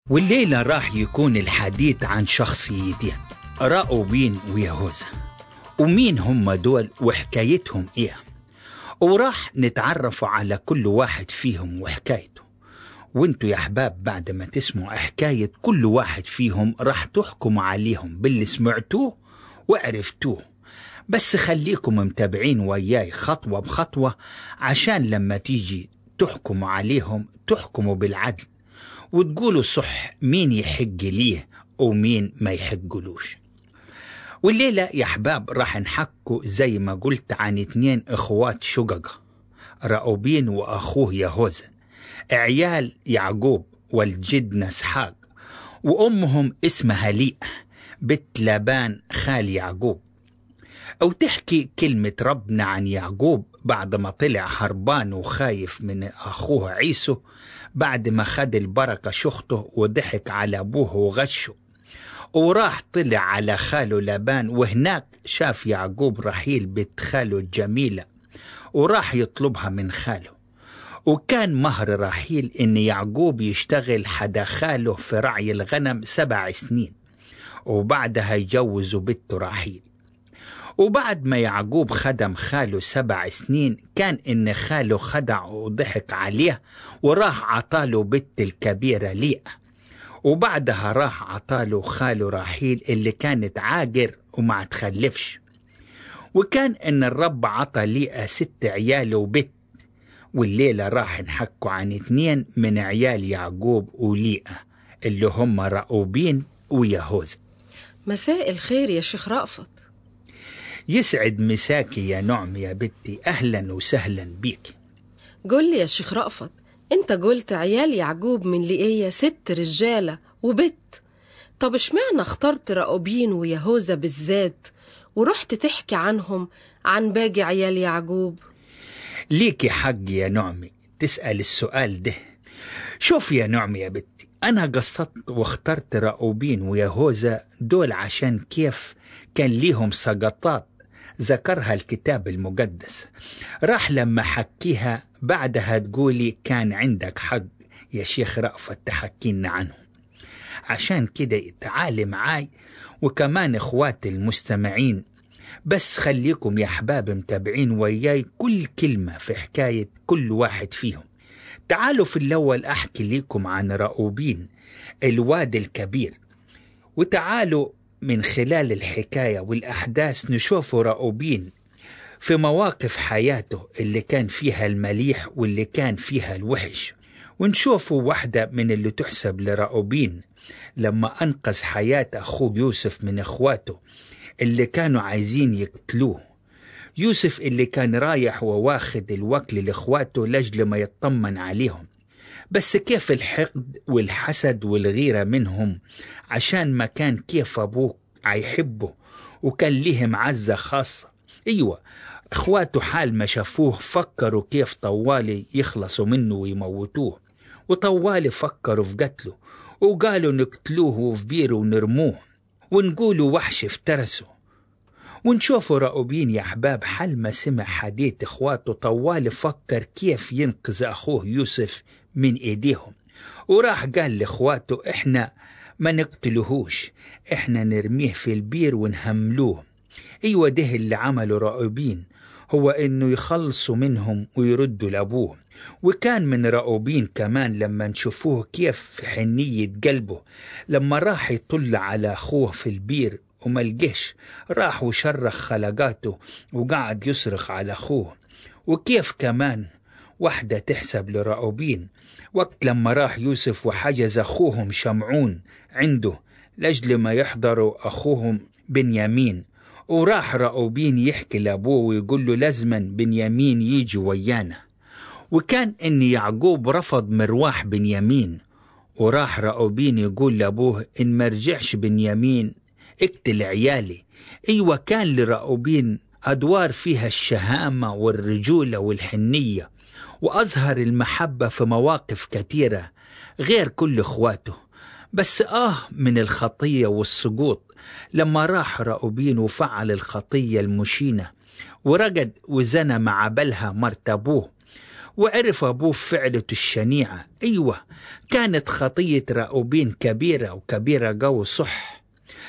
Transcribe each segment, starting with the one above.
والليلة راح يكون الحديث عن شخصيتين راؤوبين ويهوذا ومين هم دول وحكايتهم ايه وراح نتعرفوا على كل واحد فيهم وحكايته وانتوا يا احباب بعد ما تسمعوا حكاية كل واحد فيهم راح تحكموا عليهم باللي سمعتوه وعرفتوه بس خليكم متابعين وياي خطوة بخطوة عشان لما تيجي تحكموا عليهم تحكموا بالعدل وتقولوا صح مين يحق ليه ومين ما يحقلوش والليلة يا أحباب راح نحكوا زي ما قلت عن اتنين إخوات شققة رأوبين وأخوه يهوذا عيال يعقوب والجد نسحاق وأمهم اسمها ليئة بنت لابان خال يعقوب أو تحكي كلمة ربنا عن يعقوب بعد ما طلع هربان وخايف من أخوه عيسو بعد ما خد البركة شخته وضحك على أبوه وغشه وراح طلع على خاله لابان وهناك شاف يعقوب رحيل بنت خاله الجميلة وراح يطلبها من خاله وكان مهر رحيل إن يعقوب يشتغل حدا خاله في رعي الغنم سبع سنين وبعدها يجوزوا بنته رحيل وبعد ما يعقوب خدم خاله سبع سنين كان إن خاله خدع وضحك عليه وراح عطاله بنت الكبيرة ليئة وبعدها راح عطاله خاله راحيل اللي كانت عاجر وما تخلفش وكان إن الرب عطى ليئة ست عيال وبت والليلة راح نحكوا عن اتنين من عيال يعقوب وليئة اللي هم رأوبين ويهوذا مساء الخير يا شيخ رأفت يسعد مساكي يا نعم يا بنتي أهلا وسهلا بيك قول لي يا شيخ رأفت انت قلت عيال يعقوب من لقية ست رجالة وبت طب اشمعنى اخترت رأوبين ويهوذا بالذات ورحت تحكي عنهم عن باقي عيال يعقوب ليكي حق يا نعمي تسأل السؤال ده شوف يا نعمي يا بنتي أنا قصدت واخترت رأوبين ويهوذا دول عشان كيف كان ليهم سقطات ذكرها الكتاب المقدس راح لما حكيها بعدها تقولي كان عندك حق يا شيخ رأفت تحكينا عنهم عشان كده تعالي معاي وكمان اخواتي المستمعين بس خليكم يا احباب متابعين وياي كل كلمة في حكاية كل واحد فيهم تعالوا في الأول أحكي لكم عن رأوبين الواد الكبير وتعالوا من خلال الحكاية والأحداث نشوف رأوبين في مواقف حياته اللي كان فيها المليح واللي كان فيها الوحش ونشوفوا واحدة من اللي تحسب لرأوبين لما أنقذ حياة أخوه يوسف من إخواته اللي كانوا عايزين يقتلوه يوسف اللي كان رايح وواخد الوكل لإخواته لجل ما يطمن عليهم بس كيف الحقد والحسد والغيرة منهم عشان ما كان كيف أبوه عيحبه وكان ليه معزة خاصة أيوة إخواته حال ما شافوه فكروا كيف طوالي يخلصوا منه ويموتوه وطوالي فكروا في قتله وقالوا نقتلوه في بير ونرموه ونقولوا وحش افترسه ونشوفوا رأوبين يا أحباب حال ما سمع حديث إخواته طوال فكر كيف ينقذ أخوه يوسف من إيديهم وراح قال لإخواته إحنا ما نقتلهوش إحنا نرميه في البير ونهملوه أيوة ده اللي عمله رأوبين هو إنه يخلصوا منهم ويردوا لأبوه وكان من رأوبين كمان لما نشوفوه كيف في حنية قلبه لما راح يطل على أخوه في البير وما لقيش راح وشرخ خلقاته وقعد يصرخ على أخوه وكيف كمان واحدة تحسب لرأوبين وقت لما راح يوسف وحجز أخوهم شمعون عنده لأجل ما يحضروا أخوهم بنيامين وراح رأوبين يحكي لأبوه ويقول له لازما بنيامين يجي ويانا وكان إن يعقوب رفض مرواح بنيامين وراح رأوبين يقول لأبوه إن ما رجعش بنيامين اقتل عيالي أيوة كان لرأوبين أدوار فيها الشهامة والرجولة والحنية وأظهر المحبة في مواقف كثيرة غير كل إخواته بس آه من الخطية والسقوط لما راح رأوبين وفعل الخطية المشينة ورقد وزنى مع بلها مرت أبوه وعرف أبوه فعلته الشنيعة أيوة كانت خطية رأوبين كبيرة وكبيرة قوي صح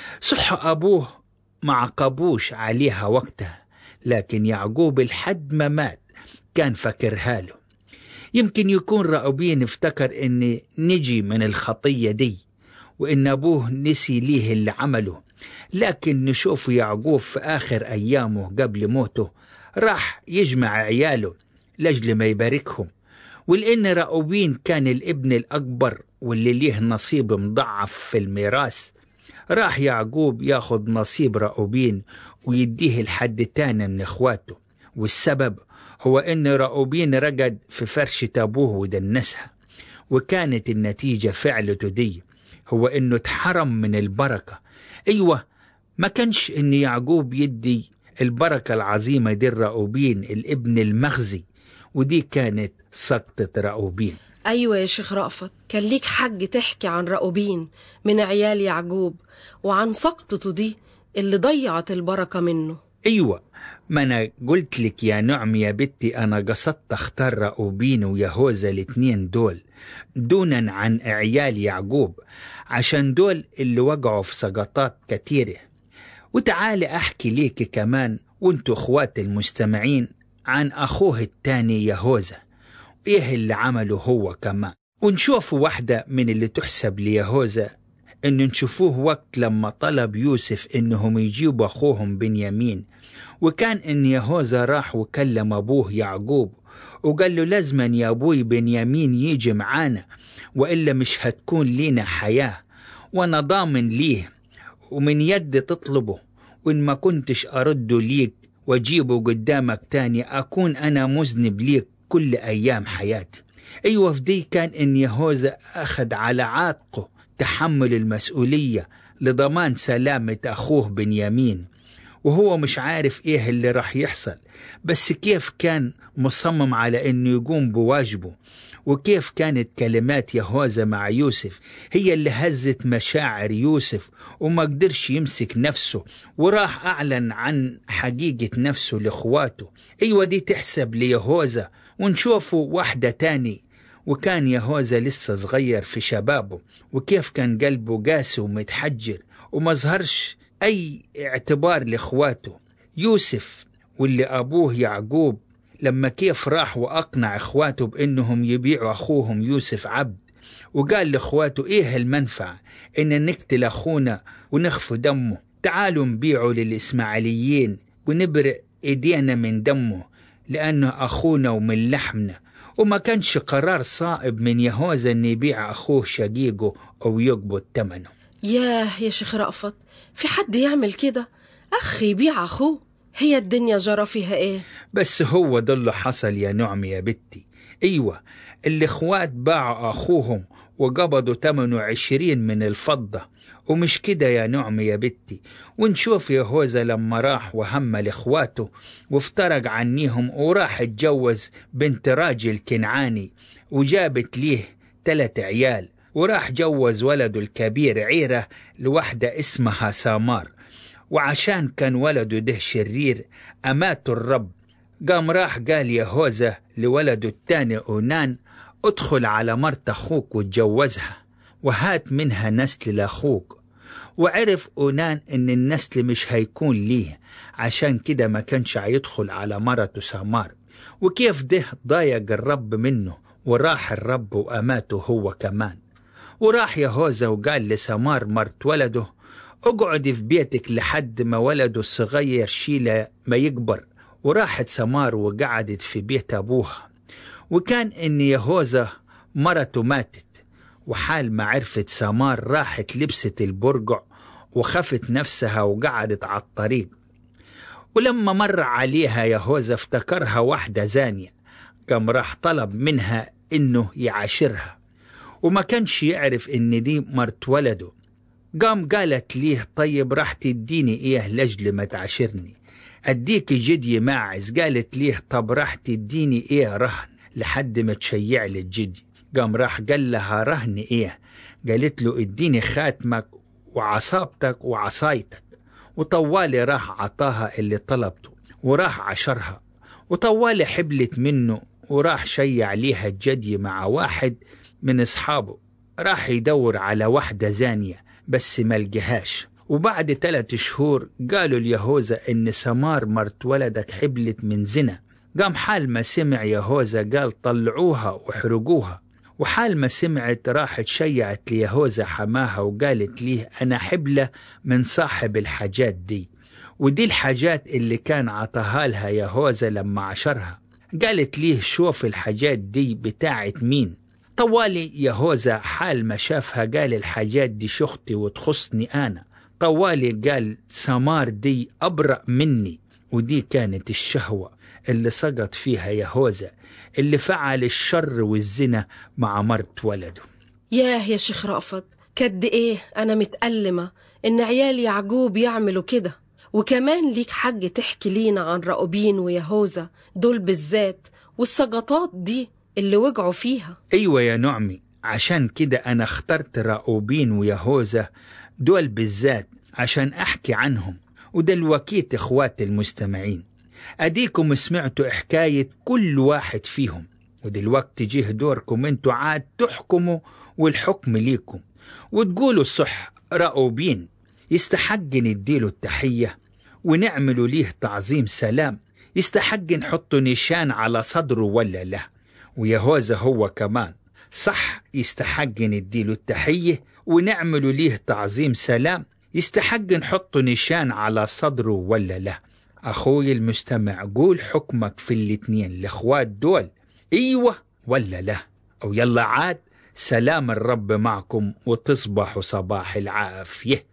صح أبوه ما عقبوش عليها وقتها لكن يعقوب لحد ما مات كان فاكرها له يمكن يكون رأوبين افتكر ان نجي من الخطية دي وان ابوه نسي ليه اللي عمله لكن نشوف يعقوب في آخر أيامه قبل موته راح يجمع عياله لأجل ما يباركهم ولأن رأوبين كان الابن الأكبر واللي ليه نصيب مضعف في الميراث راح يعقوب ياخد نصيب رأوبين ويديه لحد تاني من إخواته والسبب هو إن رأوبين رقد في فرشة أبوه ودنسها وكانت النتيجة فعلته دي هو إنه اتحرم من البركة أيوة ما كانش إن يعقوب يدي البركة العظيمة دي الرأوبين الابن المخزي ودي كانت سقطة رأوبين أيوة يا شيخ رأفت كان ليك حج تحكي عن رأوبين من عيال يعقوب وعن سقطته دي اللي ضيعت البركة منه أيوة ما أنا قلت لك يا نعم يا بنتي أنا قصدت أختار رأوبين ويهوذا الاتنين دول دونا عن عيال يعقوب عشان دول اللي وقعوا في سقطات كتيرة وتعالي أحكي ليك كمان وانتوا اخوات المستمعين عن أخوه التاني يهوذا إيه اللي عمله هو كمان ونشوف واحدة من اللي تحسب ليهوذا إن نشوفوه وقت لما طلب يوسف إنهم يجيبوا أخوهم بنيامين وكان إن يهوذا راح وكلم أبوه يعقوب وقال له لازما يا أبوي بنيامين يجي معانا وإلا مش هتكون لينا حياة وأنا ضامن ليه ومن يد تطلبه وإن ما كنتش أرده ليك وأجيبه قدامك تاني أكون أنا مذنب ليك كل أيام حياتي أيوة في دي كان إن يهوذا أخذ على عاتقه تحمل المسؤولية لضمان سلامة أخوه بنيامين وهو مش عارف إيه اللي راح يحصل بس كيف كان مصمم على إنه يقوم بواجبه وكيف كانت كلمات يهوذا مع يوسف هي اللي هزت مشاعر يوسف وما قدرش يمسك نفسه وراح أعلن عن حقيقة نفسه لإخواته أيوة دي تحسب ليهوذا ونشوفه واحدة تاني وكان يهوذا لسه صغير في شبابه وكيف كان قلبه قاسي ومتحجر وما ظهرش أي اعتبار لإخواته يوسف واللي أبوه يعقوب لما كيف راح وأقنع إخواته بأنهم يبيعوا أخوهم يوسف عبد وقال لإخواته إيه المنفعة إن نقتل أخونا ونخفوا دمه تعالوا نبيعه للإسماعيليين ونبرئ إيدينا من دمه لأنه أخونا ومن لحمنا وما كانش قرار صائب من يهوذا أن يبيع أخوه شقيقه أو يقبض ثمنه ياه يا شيخ رأفت في حد يعمل كده أخ يبيع أخوه هي الدنيا جرى فيها إيه بس هو ده اللي حصل يا نعم يا بنتي أيوة الإخوات باعوا أخوهم وقبضوا ثمنه عشرين من الفضة ومش كده يا نعم يا بنتي ونشوف يهوذا لما راح وهمل إخواته وافترق عنيهم وراح اتجوز بنت راجل كنعاني وجابت ليه تلات عيال وراح جوز ولده الكبير عيرة لوحدة اسمها سامار وعشان كان ولده ده شرير أماته الرب قام راح قال يهوذا لولده التاني أونان ادخل على مرت أخوك وتجوزها وهات منها نسل لأخوك وعرف أونان إن النسل مش هيكون ليه عشان كده ما كانش هيدخل على مرته سامار وكيف ده ضايق الرب منه وراح الرب وأماته هو كمان وراح يهوذا وقال لسمار مرت ولده اقعدي في بيتك لحد ما ولده الصغير شيلة ما يكبر وراحت سمار وقعدت في بيت أبوها وكان إن يهوذا مرته ماتت وحال ما عرفت سمار راحت لبست البرقع وخفت نفسها وقعدت على الطريق ولما مر عليها يهوذا افتكرها واحدة زانية قام راح طلب منها إنه يعاشرها وما كانش يعرف إن دي مرت ولده قام قالت ليه طيب راح تديني إيه لجل ما تعاشرني أديك جدي ماعز قالت ليه طب راح تديني إيه رهن لحد ما تشيع لي الجدي قام راح قال لها رهن إيه قالت له اديني خاتمك وعصابتك وعصايتك وطوالي راح عطاها اللي طلبته وراح عشرها وطوالي حبلت منه وراح شيع ليها الجدي مع واحد من أصحابه راح يدور على واحدة زانية بس ما لقاهاش وبعد ثلاث شهور قالوا ليهوذا إن سمار مرت ولدك حبلت من زنا قام حال ما سمع يهوذا قال طلعوها واحرقوها وحال ما سمعت راحت شيعت ليهوذا حماها وقالت ليه أنا حبلة من صاحب الحاجات دي ودي الحاجات اللي كان عطاها لها يهوذا لما عشرها قالت ليه شوف الحاجات دي بتاعت مين طوالي يهوذا حال ما شافها قال الحاجات دي شختي وتخصني أنا طوالي قال سمار دي أبرأ مني ودي كانت الشهوة اللي سقط فيها يهوذا اللي فعل الشر والزنا مع مرت ولده ياه يا شيخ رأفت كد ايه انا متألمة ان عيال يعقوب يعملوا كده وكمان ليك حق تحكي لينا عن رأوبين ويهوذا دول بالذات والسقطات دي اللي وقعوا فيها أيوة يا نعمي عشان كده أنا اخترت راؤوبين ويهوذا دول بالذات عشان أحكي عنهم ودلوكيت إخوات المستمعين أديكم سمعتوا حكاية كل واحد فيهم ودلوقتي جه دوركم انتوا عاد تحكموا والحكم ليكم وتقولوا صح راؤوبين يستحق نديله التحية ونعملوا ليه تعظيم سلام يستحق نحطوا نشان على صدره ولا لا ويهوذا هو كمان صح يستحق نديله التحية ونعملوا ليه تعظيم سلام يستحق نحطوا نشان على صدره ولا لا أخوي المستمع قول حكمك في الاتنين الإخوات دول أيوة ولا لا أو يلا عاد سلام الرب معكم وتصبحوا صباح العافية